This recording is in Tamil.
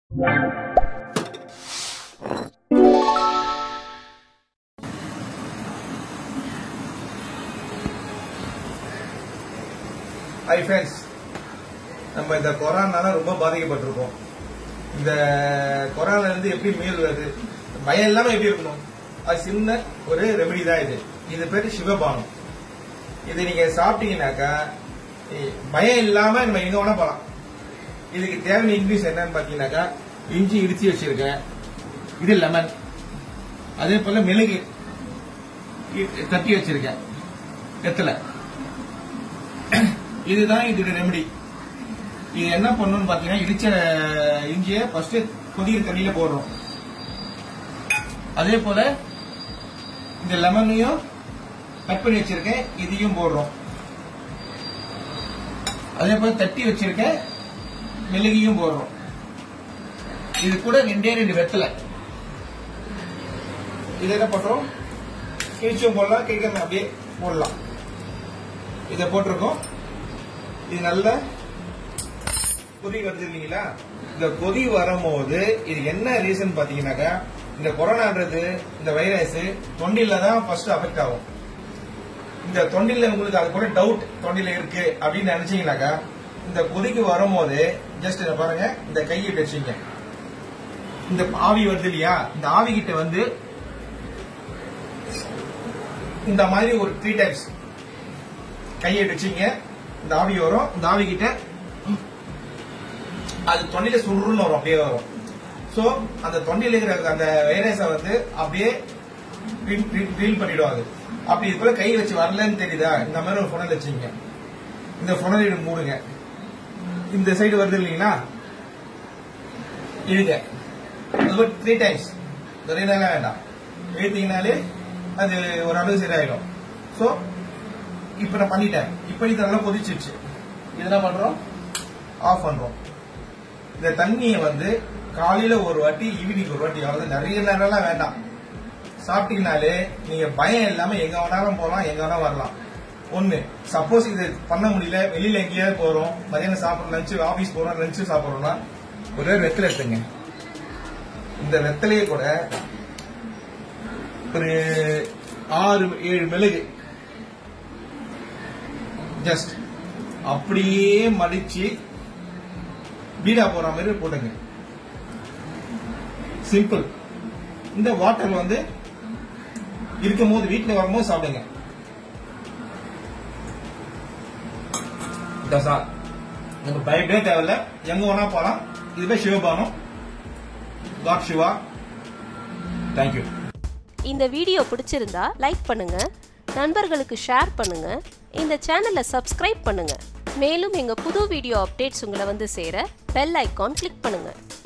ஹை ஃப்ரெண்ட்ஸ் நம்ம இந்த கொரோனால ரொம்ப பாதிக்கப்பட்டிருக்கோம் இந்த கொரோனால இருந்து எப்படி மீள்வது பயம் இல்லாம எப்படி இருக்கணும் அது சின்ன ஒரு ரெமெடி தான் இது இது பேரு சிவபானம் இது நீங்க சாப்பிட்டீங்கன்னாக்கா இ- பயம் இல்லாம நம்ம எங்க வேணா போலாம் இதுக்கு தேவையான இங்கிலீஷ் என்னன்னு பாத்தீங்கன்னாக்கா இஞ்சி இடிச்சு வச்சிருக்கேன் இது லெமன் அதே போல மிளகு இ- தட்டி வச்சிருக்கேன் வெத்தலை இதுதான் இதுக்கு ரெமெடி இது என்ன பண்ணணும்னு பாத்தீங்கன்னா இடிச்ச இஞ்சியை ஃபர்ஸ்ட் கொதிக்கிற தண்ணியில போடுறோம் அதே போல இந்த லெமனையும் கட் பண்ணி வச்சிருக்கேன் இதையும் போடுறோம் அதே போல தட்டி வச்சிருக்கேன் மிளகியும் போடுறோம் இது கூட ரெண்டே ரெண்டு வெத்தலை இது என்ன பண்றோம் கிழிச்சும் போடலாம் கிழிக்காம அப்படியே போடலாம் இதை போட்டிருக்கோம் இது நல்ல கொதி வருது இல்லைங்களா இந்த கொதி வரும்போது இது என்ன ரீசன் பாத்தீங்கன்னாக்கா இந்த கொரோனான்றது இந்த வைரஸ் தொண்டில தான் ஃபர்ஸ்ட் அஃபெக்ட் ஆகும் இந்த தொண்டில உங்களுக்கு அது கூட டவுட் தொண்டில இருக்கு அப்படின்னு நினைச்சீங்கன்னாக்கா இந்த கொதிக்கு வரும்போது ஜஸ்ட் இதை பாருங்க இந்த கையை வச்சுங்க இந்த ஆவி வருது இல்லையா இந்த ஆவி கிட்ட வந்து இந்த மாதிரி ஒரு த்ரீ டைம்ஸ் கையை வச்சுங்க இந்த ஆவி வரும் இந்த ஆவி கிட்ட அது தொண்டையில சுருன்னு வரும் அப்படியே வரும் சோ அந்த தொண்டையில இருக்கிற அந்த வைரஸை வந்து அப்படியே ட்ரீல் பண்ணிடும் அது அப்படி இது போல கை வச்சு வரலன்னு தெரியுதா இந்த மாதிரி ஒரு புனல் வச்சுங்க இந்த புனல் மூடுங்க இந்த சைடு வருது இல்லைங்களா இழுங்க அது த்ரீ டைம்ஸ் நிறைய நேரம் வேண்டாம் இழுத்தீங்கனாலே அது ஒரு அளவு சரியாயிடும் சோ இப்ப நான் பண்ணிட்டேன் இப்ப இது நல்லா கொதிச்சிருச்சு இது என்ன பண்றோம் ஆஃப் பண்றோம் இந்த தண்ணியை வந்து காலையில ஒரு வாட்டி ஈவினிங் ஒரு வாட்டி அதாவது நிறைய நேரம்லாம் வேண்டாம் சாப்பிட்டீங்கனாலே நீங்க பயம் இல்லாம எங்க வேணாலும் போகலாம் எங்க வேணாலும் வரலாம் ஒண்ணு சப்போஸ் இது பண்ண முடியல வெளியில எங்கேயாவது போறோம் மதியானம் சாப்பிடுறோம் லஞ்சு ஆபீஸ் போறோம் லஞ்சு சாப்பிடுறோம்னா ஒரே வெத்தலை எடுத்துங்க இந்த வெத்தலையை கூட ஒரு ஆறு ஏழு மிளகு ஜஸ்ட் அப்படியே மடிச்சு பீடா போற மாதிரி போடுங்க சிம்பிள் இந்த வாட்டர் வந்து இருக்கும் போது வீட்டுல வரும்போது சாப்பிடுங்க தசா உங்களுக்கு பயப்படவே தேவையில்ல எங்க வேணா போலாம் இதுவே சிவபானம் காட் சிவா தேங்க்யூ இந்த வீடியோ பிடிச்சிருந்தா லைக் பண்ணுங்க நண்பர்களுக்கு ஷேர் பண்ணுங்க இந்த சேனலை சப்ஸ்கிரைப் பண்ணுங்க மேலும் எங்க புது வீடியோ அப்டேட்ஸ் உங்களை வந்து சேர பெல் ஐகான் கிளிக் பண்ணுங்க